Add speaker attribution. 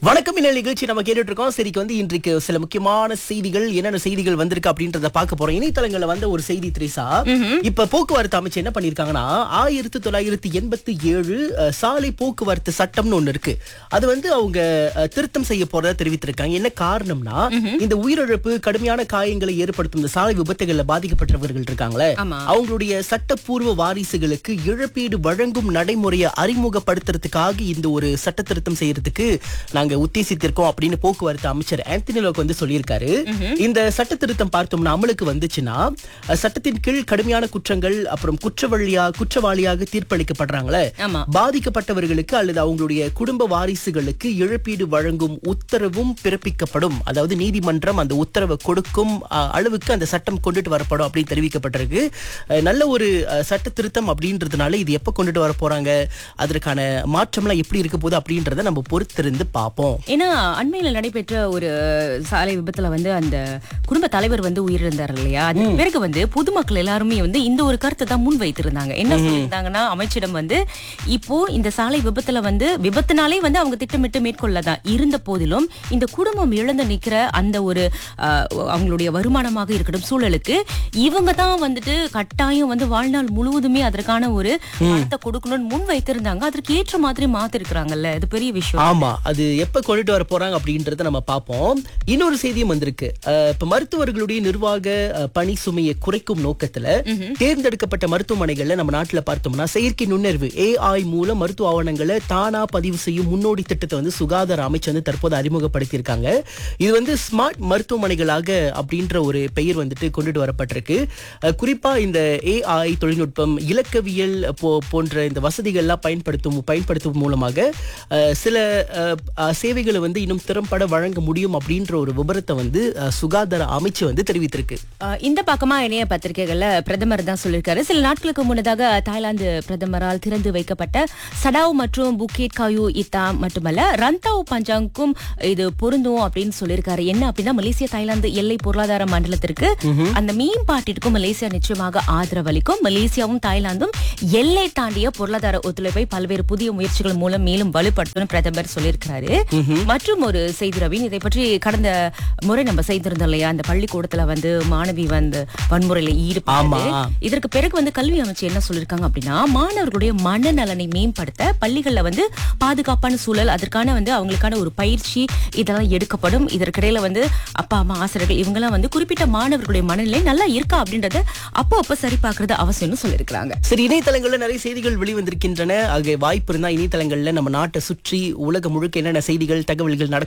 Speaker 1: வணக்கம் இந்த நிகழ்ச்சி நம்ம கேட்டுட்டு இருக்கோம் சரிக்கு வந்து இன்றைக்கு சில முக்கியமான செய்திகள் என்னென்ன செய்திகள் வந்திருக்கு அப்படின்றத பார்க்க போறோம் இணையதளங்கள்ல வந்த ஒரு செய்தி திரிசா இப்ப போக்குவரத்து அமைச்சு என்ன பண்ணிருக்காங்கன்னா ஆயிரத்தி தொள்ளாயிரத்தி எண்பத்தி ஏழு அஹ், சாலை போக்குவரத்து சட்டம்னு ஒண்ணு இருக்கு அது வந்து அவங்க அஹ், திருத்தம் செய்ய போறதா தெரிவித்திருக்காங்க என்ன காரணம்னா இந்த உயிரிழப்பு கடுமையான காயங்களை ஏற்படுத்தும் இந்த சாலை விபத்துகள்ல பாதிக்கப்பட்டவர்கள் இருக்காங்களே
Speaker 2: ஆமா.
Speaker 1: அவங்களுடைய சட்டப்பூர்வ வாரிசுகளுக்கு இழப்பீடு வழங்கும் நடைமுறையை அறிமுகப்படுத்துறதுக்காக இந்த ஒரு சட்ட திருத்தம் செய்யறதுக்கு நாங்க உத்தேசித்திருக்கோம் அப்படின்னு போக்குவரத்து அமைச்சர் ஆந்தனி லோக் வந்து சொல்லியிருக்காரு இந்த சட்ட திருத்தம் பார்த்தோம்னா அமலுக்கு வந்துச்சுன்னா அஹ், சட்டத்தின் கீழ் கடுமையான குற்றங்கள் அப்புறம் குற்றவாளியா குற்றவாளியாக தீர்ப்பளிக்கப்படுறாங்களே
Speaker 2: ஆமா.
Speaker 1: பாதிக்கப்பட்டவர்களுக்கு அல்லது அவங்களுடைய குடும்ப வாரிசுகளுக்கு இழப்பீடு வழங்கும் உத்தரவும் பிறப்பிக்கப்படும் அதாவது நீதிமன்றம் அந்த உத்தரவை கொடுக்கும் அஹ், அளவுக்கு அந்த சட்டம் கொண்டுட்டு வரப்படும் அப்படின்னு தெரிவிக்கப்பட்டிருக்கு அஹ், நல்ல ஒரு அஹ், சட்ட திருத்தம் அப்படின்றதுனால இது எப்ப கொண்டுட்டு வர போறாங்க அதற்கான மாற்றம்லாம் எப்படி இருக்க போகுது அப்படின்றத நம்ம பொறுத்திருந்து பார்ப்போம்
Speaker 2: ஏன்னா அண்மையில நடைபெற்ற ஒரு சாலை விபத்துல வந்து அந்த குடும்ப தலைவர் வந்து உயிரிழந்தார் இல்லையா அதுக்கு பிறகு வந்து பொதுமக்கள் எல்லாருமே வந்து இந்த ஒரு கருத்தை தான் முன் வைத்திருந்தாங்க என்ன சொல்லியிருந்தாங்கன்னா அமைச்சிடம் வந்து இப்போ இந்த சாலை விபத்துல வந்து விபத்துனாலே வந்து அவங்க திட்டமிட்டு மேற்கொள்ளதான் இருந்த போதிலும் இந்த குடும்பம் இழந்து நிக்கிற அந்த ஒரு அஹ், அவங்களுடைய வருமானமாக இருக்கட்டும் சூழலுக்கு இவங்க தான் வந்துட்டு கட்டாயம் வந்து வாழ்நாள் முழுவதுமே அதற்கான ஒரு பணத்தை கொடுக்கணும்னு முன் வைத்திருந்தாங்க அதற்கு ஏற்ற மாதிரி மாத்திருக்கிறாங்கல்ல இது பெரிய விஷயம்
Speaker 1: ஆமா அது எப்ப கொண்டுட்டு வர போறாங்க அப்படின்றத நம்ம பார்ப்போம் இன்னொரு செய்தியும் வந்திருக்கு அஹ், இப்ப மருத்துவர்களுடைய நிர்வாக அஹ், பணி சுமையை குறைக்கும் நோக்கத்துல தேர்ந்தெடுக்கப்பட்ட மருத்துவமனைகள்ல நம்ம நாட்டுல பார்த்தோம்னா செயற்கை நுண்ணறிவு ஏஐ மூலம் மருத்துவ ஆவணங்களை தானா பதிவு செய்யும் முன்னோடி திட்டத்தை வந்து சுகாதார அமைச்சு வந்து தற்போது அறிமுகப்படுத்தியிருக்காங்க இது வந்து ஸ்மார்ட் மருத்துவமனைகளாக அப்படின்ற ஒரு பெயர் வந்துட்டு கொண்டுட்டு வரப்பட்டிருக்கு அஹ், குறிப்பா இந்த ஏஐ தொழில்நுட்பம் இலக்கவியல் போ- போன்ற இந்த வசதிகள்லாம் பயன்படுத்தும் பயன்படுத்தும் மூலமாக அஹ், சில அஹ், அஹ், சேவைகளை வந்து இன்னும் திறம்பட வழங்க முடியும் அப்படின்ற ஒரு விபரத்தை வந்து அஹ், சுகாதார அமைச்சு வந்து தெரிவித்திருக்கு
Speaker 2: ஆஹ் இந்த பக்கமா இணைய பத்திரிகைகள்ல பிரதமர் தான் சொல்லியிருக்காரு சில நாட்களுக்கு முன்னதாக தாய்லாந்து பிரதமரால் திறந்து வைக்கப்பட்ட சடாவ் மற்றும் புக்கேட் காயு இத்தா மட்டுமல்ல ரந்தாவ் பஞ்சாங்கும் இது பொருந்தும் அப்படின்னு சொல்லியிருக்காரு என்ன அப்படின்னா மலேசியா தாய்லாந்து எல்லை பொருளாதார மண்டலத்திற்கு அந்த மேம்பாட்டிற்கும் மலேசியா நிச்சயமாக ஆதரவு அளிக்கும் மலேசியாவும் தாய்லாந்தும் எல்லை தாண்டிய பொருளாதார ஒத்துழைப்பை பல்வேறு புதிய முயற்சிகள் மூலம் மேலும் வலுப்படுத்தும் பிரதமர் சொல்லியிருக்கிறாரு மற்றும் ஒரு செய்தி ரவீன் இதை பற்றி கடந்த முறை நம்ம செய்திருந்தோம் இல்லையா அந்த பள்ளிக்கூடத்துல வந்து மாணவி வந்து வன்முறையில
Speaker 1: ஆமா.
Speaker 2: ஈடுபட்டு இதற்கு பிறகு வந்து கல்வி அமைச்சு என்ன சொல்லிருக்காங்க அப்படின்னா மாணவர்களுடைய மனநலனை மேம்படுத்த பள்ளிகள்ல வந்து பாதுகாப்பான சூழல் அதற்கான வந்து அவங்களுக்கான ஒரு பயிற்சி இதெல்லாம் எடுக்கப்படும் இதற்கிடையில வந்து அப்பா அம்மா ஆசிரியர்கள் இவங்கெல்லாம் வந்து குறிப்பிட்ட மாணவர்களுடைய மனநிலை நல்லா இருக்கா அப்படின்றத அப்போ அப்போ சரி பார்க்கறது அவசியம்னு சொல்லியிருக்கிறாங்க
Speaker 1: சரி இணையதளங்கள்ல நிறைய செய்திகள் வெளிவந்திருக்கின்றன ஆக வாய்ப்பு இருந்தா இணையதளங்கள்ல நம்ம நாட்டை சுற்றி உலகம் முழுக்க என்னென்ன செய்திகள் தகவல்கள் நடக்குது